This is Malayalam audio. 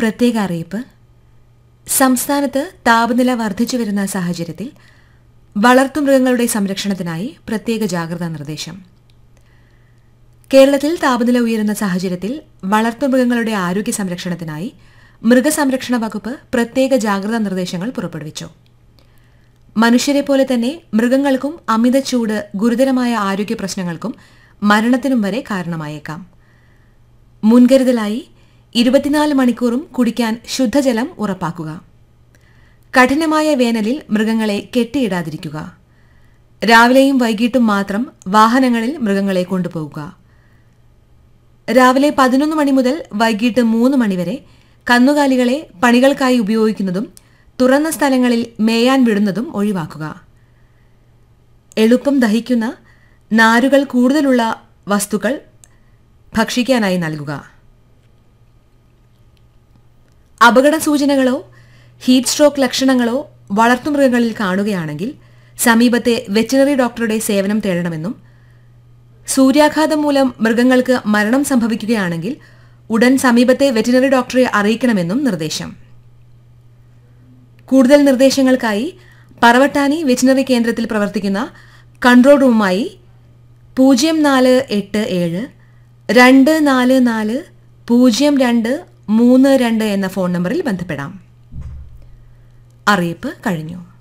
പ്രത്യേക അറിയിപ്പ് സംസ്ഥാനത്ത് താപനില വർദ്ധിച്ചു വരുന്ന സാഹചര്യത്തിൽ വളർത്തുമൃഗങ്ങളുടെ സംരക്ഷണത്തിനായി പ്രത്യേക ജാഗ്രതാ നിർദ്ദേശം കേരളത്തിൽ താപനില ഉയരുന്ന സാഹചര്യത്തിൽ വളർത്തുമൃഗങ്ങളുടെ ആരോഗ്യ സംരക്ഷണത്തിനായി മൃഗസംരക്ഷണ വകുപ്പ് പ്രത്യേക ജാഗ്രതാ നിർദ്ദേശങ്ങൾ പുറപ്പെടുവിച്ചു മനുഷ്യരെ പോലെ തന്നെ മൃഗങ്ങൾക്കും അമിത ചൂട് ഗുരുതരമായ ആരോഗ്യ പ്രശ്നങ്ങൾക്കും മരണത്തിനും വരെ കാരണമായേക്കാം മുൻകരുതലായി ഇരുപത്തിനാല് മണിക്കൂറും കുടിക്കാൻ ശുദ്ധജലം ഉറപ്പാക്കുക കഠിനമായ വേനലിൽ മൃഗങ്ങളെ കെട്ടിയിടാതിരിക്കുക രാവിലെയും വൈകിട്ടും മാത്രം വാഹനങ്ങളിൽ മൃഗങ്ങളെ കൊണ്ടുപോകുക രാവിലെ പതിനൊന്ന് മണി മുതൽ വൈകിട്ട് മൂന്ന് മണിവരെ കന്നുകാലികളെ പണികൾക്കായി ഉപയോഗിക്കുന്നതും തുറന്ന സ്ഥലങ്ങളിൽ മേയാൻ വിടുന്നതും ഒഴിവാക്കുക എളുപ്പം ദഹിക്കുന്ന നാരുകൾ കൂടുതലുള്ള വസ്തുക്കൾ ഭക്ഷിക്കാനായി നൽകുക അപകട സൂചനകളോ ഹീറ്റ് സ്ട്രോക്ക് ലക്ഷണങ്ങളോ വളർത്തുമൃഗങ്ങളിൽ കാണുകയാണെങ്കിൽ സമീപത്തെ വെറ്റിനറി ഡോക്ടറുടെ സേവനം തേടണമെന്നും സൂര്യാഘാതം മൂലം മൃഗങ്ങൾക്ക് മരണം സംഭവിക്കുകയാണെങ്കിൽ ഉടൻ സമീപത്തെ വെറ്റിനറി ഡോക്ടറെ അറിയിക്കണമെന്നും നിർദ്ദേശം കൂടുതൽ നിർദ്ദേശങ്ങൾക്കായി പറവട്ടാനി വെറ്റിനറി കേന്ദ്രത്തിൽ പ്രവർത്തിക്കുന്ന കൺട്രോൾ റൂമുമായി പൂജ്യം നാല് എട്ട് ഏഴ് രണ്ട് നാല് നാല് പൂജ്യം രണ്ട് മൂന്ന് രണ്ട് എന്ന ഫോൺ നമ്പറിൽ ബന്ധപ്പെടാം അറിയിപ്പ് കഴിഞ്ഞു